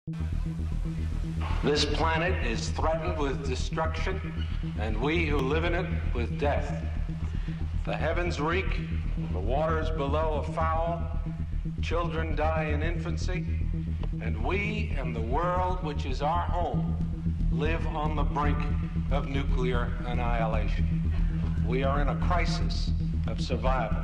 This planet is threatened with destruction, and we who live in it with death. The heavens reek, the waters below are foul, children die in infancy, and we and the world, which is our home, live on the brink of nuclear annihilation. We are in a crisis of survival.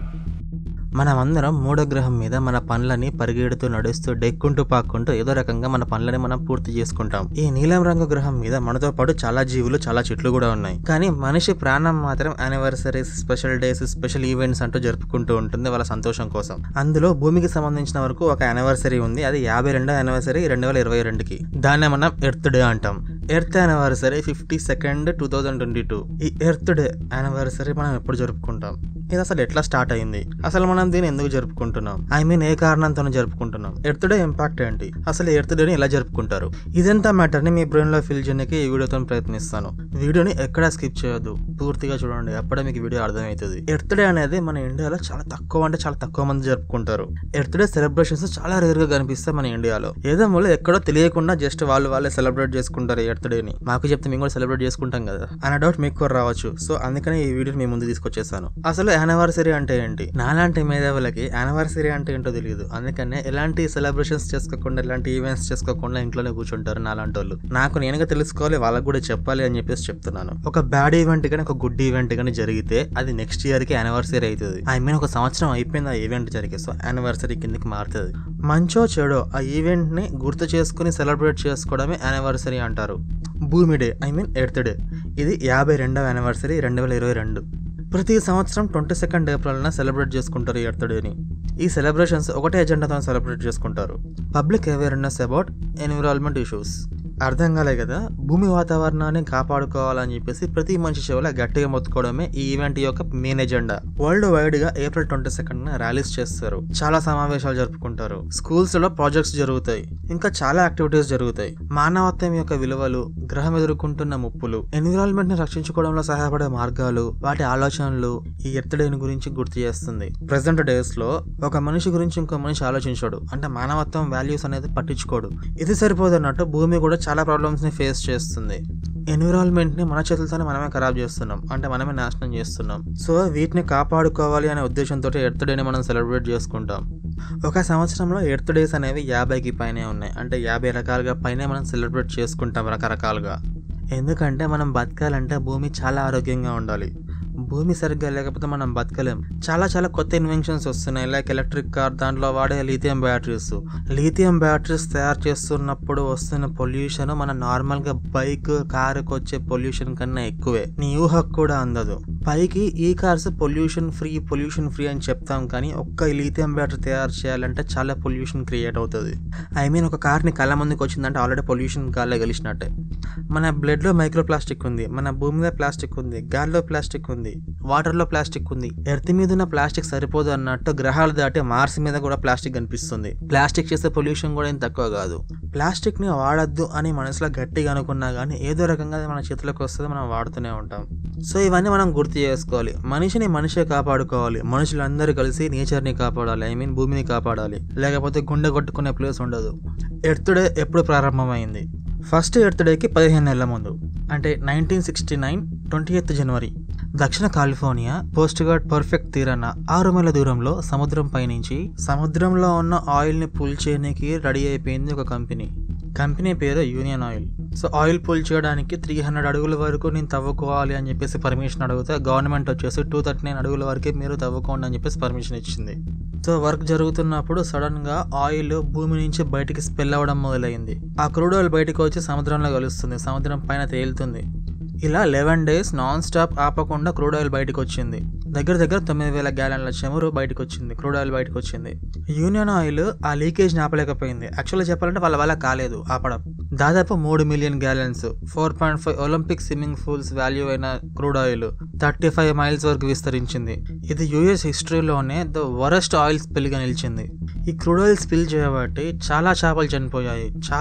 మనమందరం మూడో గ్రహం మీద మన పనులని పరిగెడుతూ నడుస్తూ డెక్కుంటూ పాక్కుంటూ ఏదో రకంగా మన పనులని మనం పూర్తి చేసుకుంటాం ఈ నీలం రంగు గ్రహం మీద మనతో పాటు చాలా జీవులు చాలా చెట్లు కూడా ఉన్నాయి కానీ మనిషి ప్రాణం మాత్రం anniversaries special days special events అంటూ జరుపుకుంటూ ఉంటుంది వాళ్ళ సంతోషం కోసం అందులో భూమికి సంబంధించిన వరకు ఒక యానివర్సరీ ఉంది అది యాభై రెండో యానివర్సరీ రెండు వేల ఇరవై రెండుకి దాన్ని మనం ఎర్త్ డే అంటాం earth anniversary fifty second two thousand twenty two ఈ ఎర్త్ డే యానివర్సరీ మనం ఎప్పుడు జరుపుకుంటాం ఇది అసలు ఎట్లా స్టార్ట్ అయింది అసలు మనం దీన్ని ఎందుకు జరుపుకుంటున్నాం ఐ మీన్ ఏ కారణంతో జరుపుకుంటున్నాం ఎర్త్ డే ఇంపాక్ట్ ఏంటి అసలు ఎర్త్ డేని ఎలా జరుపుకుంటారు ఇదంతా మ్యాటర్ ని మీ బ్రెయిన్ లో ఫిల్ చేయడానికి ఈ వీడియోతో ప్రయత్నిస్తాను వీడియోని ఎక్కడా స్కిప్ చేయొద్దు పూర్తిగా చూడండి అప్పుడే మీకు వీడియో అర్థమవుతుంది ఎర్త్ డే అనేది మన ఇండియాలో చాలా తక్కువ అంటే చాలా తక్కువ మంది జరుపుకుంటారు ఎర్త్ డే సెలబ్రేషన్స్ చాలా రేర్ గా కనిపిస్తాయి మన ఇండియాలో ఏదో మూల ఎక్కడో తెలియకుండా జస్ట్ వాళ్ళు వాళ్ళే సెలబ్రేట్ చేసుకుంటారు ఈ ఎర్త్ డేని మాకు చెప్తే మేము కూడా సెలబ్రేట్ చేసుకుంటాం కదా అనే డౌట్ మీకు కూడా రావచ్చు సో అందుకనే ఈ వీడియో మీ ముందు తీసుకొచ్చేసాను అసలు యానివర్సరీ అంటే ఏంటి నాలాంటి మేధావులకి యానివర్సరీ అంటే ఏంటో తెలియదు అందుకనే ఎలాంటి సెలబ్రేషన్స్ చేసుకోకుండా ఎలాంటి ఈవెంట్స్ చేసుకోకుండా ఇంట్లోనే కూర్చుంటారు నాలాంటి వాళ్ళు నాకు నేనుగా తెలుసుకోవాలి వాళ్ళకి కూడా చెప్పాలి అని చెప్పేసి చెప్తున్నాను ఒక బ్యాడ్ ఈవెంట్ కానీ ఒక గుడ్ ఈవెంట్ కానీ జరిగితే అది నెక్స్ట్ ఇయర్ కి యానివర్సరీ అవుతుంది ఐ మీన్ ఒక సంవత్సరం అయిపోయింది ఆ ఈవెంట్ జరిగే సో యానివర్సరీ కిందకి మారుతుంది మంచో చెడో ఆ ఈవెంట్ ని గుర్తు చేసుకుని సెలబ్రేట్ చేసుకోవడమే యానివర్సరీ అంటారు భూమి day I mean earth day ఇది యాభై రెండవ యానివర్సరీ రెండు వేల ఇరవై రెండు ప్రతి సంవత్సరం ట్వంటీ సెకండ్ ఏప్రిల్న సెలబ్రేట్ చేసుకుంటారు ఈ ఎర్త్ డేని ఈ సెలబ్రేషన్స్ ఒకటే ఎజెండాతో సెలబ్రేట్ చేసుకుంటారు public awareness about environment issues అర్థం కాలే కదా భూమి వాతావరణాన్ని కాపాడుకోవాలని చెప్పేసి ప్రతి మనిషి చెవుల గట్టిగా మొత్తుకోవడమే ఈ ఈవెంట్ యొక్క మెయిన్ ఎజెండా వరల్డ్ వైడ్ గా ఏప్రిల్ ట్వంటీ సెకండ్ ర్యాలీస్ చేస్తారు చాలా సమావేశాలు జరుపుకుంటారు స్కూల్స్ లో ప్రాజెక్ట్స్ జరుగుతాయి ఇంకా చాలా యాక్టివిటీస్ జరుగుతాయి మానవత్వం యొక్క విలువలు గ్రహం ఎదుర్కొంటున్న ముప్పులు ఎన్విరాన్మెంట్ ని రక్షించుకోవడంలో సహాయపడే మార్గాలు వాటి ఆలోచనలు ఈ ఎర్త్ డే గురించి గుర్తు చేస్తుంది ప్రెసెంట్ డేస్ లో ఒక మనిషి గురించి ఇంకో మనిషి ఆలోచించాడు అంటే మానవత్వం వాల్యూస్ అనేది పట్టించుకోడు ఇది సరిపోదన్నట్టు భూమి కూడా చాలా ప్రాబ్లమ్స్ ని ఫేస్ చేస్తుంది ఎన్విరాన్మెంట్ ని మన చేతులతోనే మనమే ఖరాబ్ చేస్తున్నాం అంటే మనమే నాశనం చేస్తున్నాం సో వీటిని కాపాడుకోవాలి అనే ఉద్దేశంతో ఎర్త్ డేని మనం సెలబ్రేట్ చేసుకుంటాం ఒక సంవత్సరంలో ఎర్త్ డేస్ అనేవి యాభైకి పైనే ఉన్నాయి అంటే యాభై రకాలుగా పైనే మనం సెలబ్రేట్ చేసుకుంటాం రకరకాలుగా ఎందుకంటే మనం బతకాలంటే భూమి చాలా ఆరోగ్యంగా ఉండాలి భూమి సరిగ్గా లేకపోతే మనం బతకలేం చాలా చాలా కొత్త ఇన్వెన్షన్స్ వస్తున్నాయి లైక్ ఎలక్ట్రిక్ కార్ దాంట్లో వాడే లిథియం బ్యాటరీస్ లిథియం బ్యాటరీస్ తయారు చేస్తున్నప్పుడు వస్తున్న పొల్యూషన్ మన నార్మల్ గా బైక్ కారుకి వచ్చే పొల్యూషన్ కన్నా ఎక్కువే నీ ఊహకు కూడా అందదు పైకి ఈ cars pollution free pollution free అని చెప్తాం కానీ ఒక్క లిథియం బ్యాటరీ తయారు చేయాలంటే చాలా పొల్యూషన్ క్రియేట్ అవుతుంది ఐ మీన్ ఒక కార్ని కళ్ళ ముందుకు వచ్చిందంటే ఆల్రెడీ పొల్యూషన్ గాల్లో గెలిచినట్టే మన బ్లడ్ లో మైక్రో ప్లాస్టిక్ ఉంది మన భూమి మీద ప్లాస్టిక్ ఉంది గాల్లో ప్లాస్టిక్ ఉంది వాటర్ లో ప్లాస్టిక్ ఉంది ఎర్త్ మీద ఉన్న ప్లాస్టిక్ సరిపోదు అన్నట్టు గ్రహాలు దాటి మార్స్ మీద కూడా ప్లాస్టిక్ కనిపిస్తుంది ప్లాస్టిక్ చేసే పొల్యూషన్ కూడా ఏం తక్కువ కాదు ప్లాస్టిక్ ని వాడద్దు అని మనసులో గట్టిగా అనుకున్నా కానీ ఏదో రకంగా అది మన చేతిలోకి వస్తుంది మనం వాడుతూనే ఉంటాం సో ఇవన్నీ మనం గుర్తు చేసుకోవాలి మనిషిని మనిషే కాపాడుకోవాలి మనుషులందరూ కలిసి నేచర్ ని కాపాడాలి ఐ మీన్ భూమిని కాపాడాలి లేకపోతే గుండె కొట్టుకునే ప్లేస్ ఉండదు ఎర్త్ డే ఎప్పుడు ప్రారంభమైంది ఫస్ట్ ఎర్త్ డేకి పదిహేను నెలల ముందు అంటే nineteen sixty nine twenty eighth జనవరి దక్షిణ కాలిఫోర్నియా పోస్ట్ గార్డ్ పర్ఫెక్ట్ తీరాన ఆరు మైళ్ళ దూరంలో సముద్రం పైనుంచి సముద్రంలో ఉన్న ఆయిల్ ని పుల్ చేయడానికి రెడీ అయిపోయింది ఒక కంపెనీ కంపెనీ పేరు Union Oil so oil pull చేయడానికి త్రీ హండ్రెడ్ అడుగుల వరకు నేను తవ్వుకోవాలి అని చెప్పేసి పర్మిషన్ అడిగితే గవర్నమెంట్ వచ్చేసి టూ థర్టీ నైన్ అడుగుల వరకే మీరు తవ్వుకోండి అని చెప్పేసి పర్మిషన్ ఇచ్చింది సో వర్క్ జరుగుతున్నప్పుడు సడన్ గా ఆయిల్ భూమి నుంచి బయటికి స్పెల్ అవ్వడం మొదలైంది ఆ క్రూడ్ ఆయిల్ బయటకు వచ్చి సముద్రంలో కలుస్తుంది సముద్రం పైన తేలుతుంది ఇలా లెవెన్ డేస్ నాన్ స్టాప్ ఆపకుండా క్రూడ్ ఆయిల్ బయటకు వచ్చింది దగ్గర దగ్గర తొమ్మిది వేల గ్యాలన్ల చమురు బయటకు వచ్చింది క్రూడ్ ఆయిల్ బయటకు వచ్చింది యూనియన్ ఆయిల్ ఆ లీకేజ్ ఆపలేకపోయింది యాక్చువల్గా చెప్పాలంటే వాళ్ళ వల్ల కాలేదు ఆపడం దాదాపు మూడు million gallons four point five Olympic swimming pools value అయిన crude oil thirty five miles వరకు విస్తరించింది ఇది యుఎస్ హిస్టరీలోనే ద వరస్ట్ ఆయిల్ స్పిల్ గా నిలిచింది ఈ క్రూడ్ ఆయిల్ స్పిల్ చేయబట్టి చాలా చేపలు చనిపోయాయి చాలా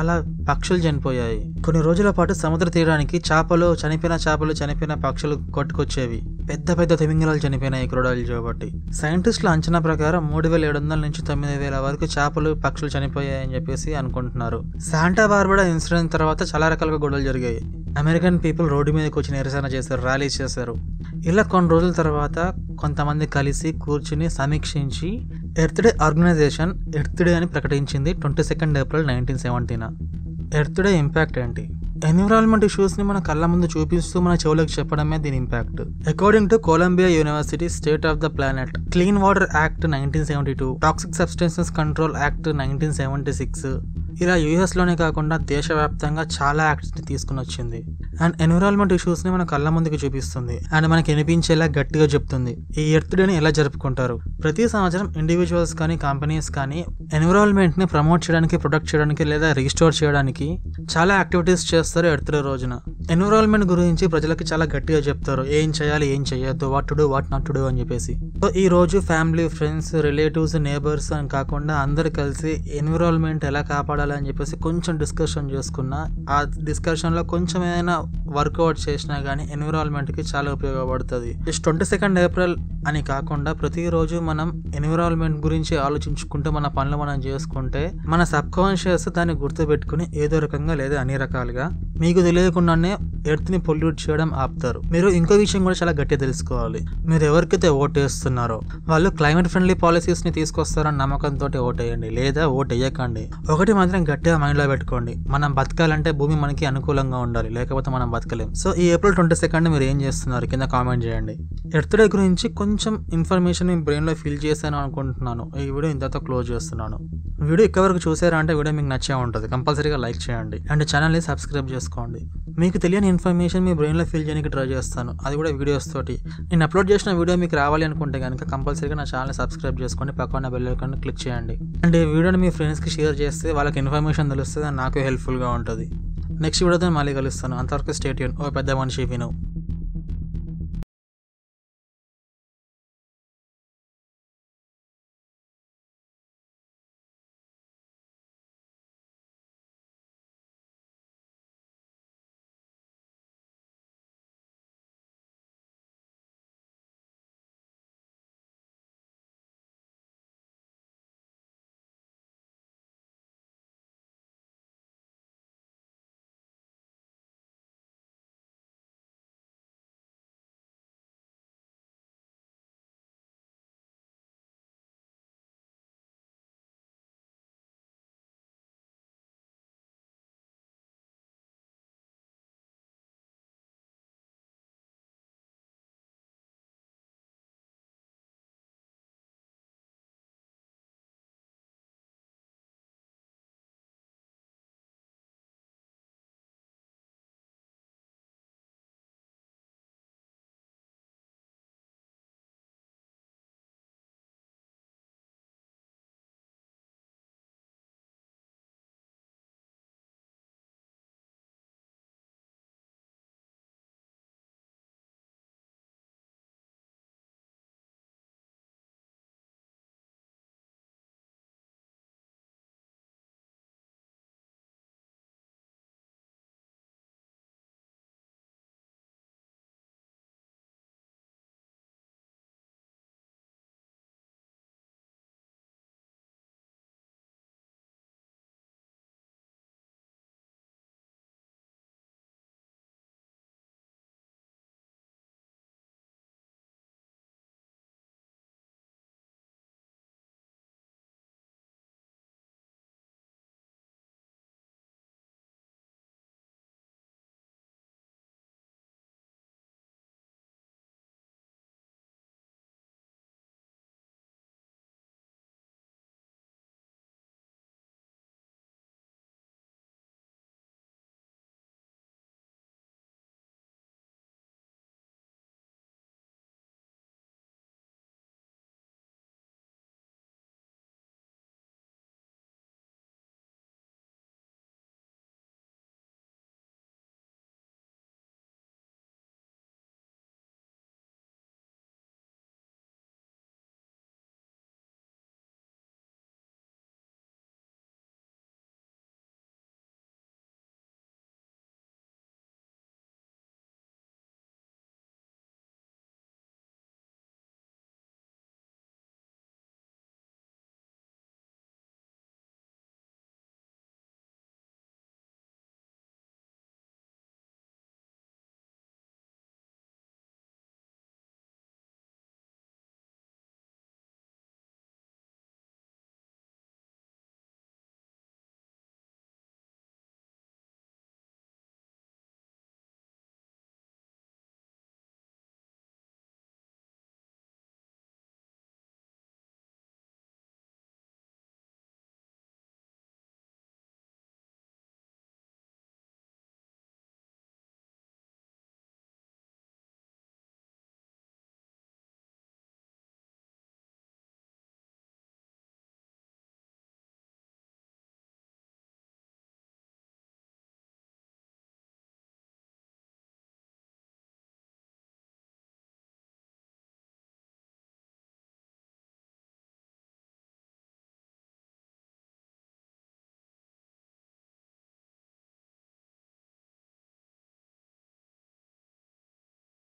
పక్షులు చనిపోయాయి కొన్ని రోజుల పాటు సముద్ర తీరానికి చేపలు చనిపోయిన చేపలు చనిపోయిన పక్షులు కొట్టుకొచ్చేవి పెద్ద పెద్ద తిమింగలాలు చనిపోయినాయి క్రొడాయిల్ కాబట్టి సైంటిస్టుల అంచనా ప్రకారం మూడు వేల ఏడు వందల నుంచి తొమ్మిది వేల వరకు చేపలు పక్షులు చనిపోయాయని చెప్పేసి అనుకుంటున్నారు శాంటా బార్బడా ఇన్సిడెంట్ తర్వాత చాలా రకాలుగా గొడవలు జరిగాయి అమెరికన్ పీపుల్ రోడ్డు మీదకి వచ్చి నిరసన చేశారు ర్యాలీ చేశారు ఇలా కొన్ని రోజుల తర్వాత కొంతమంది కలిసి కూర్చుని సమీక్షించి earth day organization earth day అని ప్రకటించింది twenty second April nineteen seventy earth day impact ఏంటి ఎన్విరాన్మెంట్ ఇష్యూస్ ని మన కళ్ళ ముందు చూపిస్తూ మన చెవులకు చెప్పడమే దీని impact according to Columbia University State of the Planet clean water act nineteen seventy two toxic substances control act nineteen seventy six ఇలా యుఎస్ లోనే కాకుండా దేశవ్యాప్తంగా చాలా యాక్ట్స్ ని తీసుకుని వచ్చింది అండ్ ఎన్విరాన్మెంట్ ఇష్యూస్ ని మన కళ్ళ ముందుకు చూపిస్తుంది అండ్ మనకి వినిపించేలా గట్టిగా చెప్తుంది ఈ ఎర్త్ డేని ఎలా జరుపుకుంటారు ప్రతి సంవత్సరం ఇండివిజువల్స్ కానీ కంపెనీస్ కానీ ఎన్విరాన్మెంట్ ని ప్రమోట్ చేయడానికి ప్రొటెక్ట్ చేయడానికి లేదా రిస్టోర్ చేయడానికి చాలా యాక్టివిటీస్ చేస్తారు ఎర్త్ డే రోజున ఎన్విరాన్మెంట్ గురించి ప్రజలకి చాలా గట్టిగా చెప్తారు ఏం చేయాలి ఏం చేయొద్దు what to do what not to do అని చెప్పేసి సో ఈ రోజు ఫ్యామిలీ ఫ్రెండ్స్ రిలేటివ్స్ నేబర్స్ అని కాకుండా అందరు కలిసి ఎన్విరాన్మెంట్ ఎలా కాపాడాలి అని చెప్పేసి కొంచెం డిస్కషన్ చేసుకున్నా ఆ డిస్కషన్ లో కొంచెం ఏదైనా వర్కౌట్ చేసినా కానీ ఎన్విరాన్మెంట్ కి చాలా ఉపయోగపడుతుంది జస్ట్ ట్వంటీ సెకండ్ ఏప్రిల్ అని కాకుండా ప్రతిరోజు మనం ఎన్విరాన్మెంట్ గురించి ఆలోచించుకుంటూ మన పనులు మనం చేసుకుంటే మన సబ్ కాన్షియస్ దాన్ని గుర్తుపెట్టుకుని ఏదో రకంగా లేదా అన్ని రకాలుగా మీకు తెలియకుండానే ఎర్త్ ని పొల్యూట్ చేయడం ఆపుతారు మీరు ఇంకో విషయం కూడా చాలా గట్టిగా తెలుసుకోవాలి మీరు ఎవరికైతే ఓటు వేస్తున్నారో వాళ్ళు క్లైమేట్ ఫ్రెండ్లీ పాలసీస్ ని తీసుకొస్తారని నమ్మకంతో ఓటేయండి లేదా ఓటు వేయకండి ఒకటి మాత్రం గట్టిగా మైండ్ లో పెట్టుకోండి మనం బతకాలంటే భూమి మనకి అనుకూలంగా ఉండాలి లేకపోతే మనం బతకలేం సో ఈ ఏప్రిల్ ట్వంటీ సెకండ్ మీరు ఏం చేస్తున్నారు కింద కామెంట్ చేయండి ఎర్త్ డే గురించి కొంచెం ఇన్ఫర్మేషన్ మీ బ్రెయిన్ లో ఫిల్ చేశాను అనుకుంటున్నాను ఈ వీడియో ఇంతతో క్లోజ్ చేస్తున్నాను వీడియో ఇక్కడ వరకు చూసారా అంటే వీడియో మీకు నచ్చే ఉంటుంది కంపల్సరీగా లైక్ చేయండి అండ్ ఛానల్ని సబ్స్క్రైబ్ చేసుకోండి మీకు తెలియని ఇన్ఫర్మేషన్ మీ బ్రెయిన్లో ఫిల్ చేయడానికి ట్రై చేస్తాను అది కూడా వీడియోస్ తోటి నేను అప్లోడ్ చేసిన వీడియో మీకు రావాలి అనుకుంటే కనుక కంపల్సరీగా నా ఛానల్ని సబ్స్క్రైబ్ చేసుకోండి పక్కన బెల్ ఐకాన్ క్లిక్ చేయండి అండ్ ఈ వీడియోని మీ ఫ్రెండ్స్కి షేర్ చేస్తే వాళ్ళకి ఇన్ఫర్మేషన్ తెలుస్తుంది నాకు హెల్ప్ఫుల్గా ఉంటుంది నెక్స్ట్ వీడియోతో మళ్ళీ కలుస్తాను అంతవరకు స్టేట్ ఓ పెద్ద మనిషి విను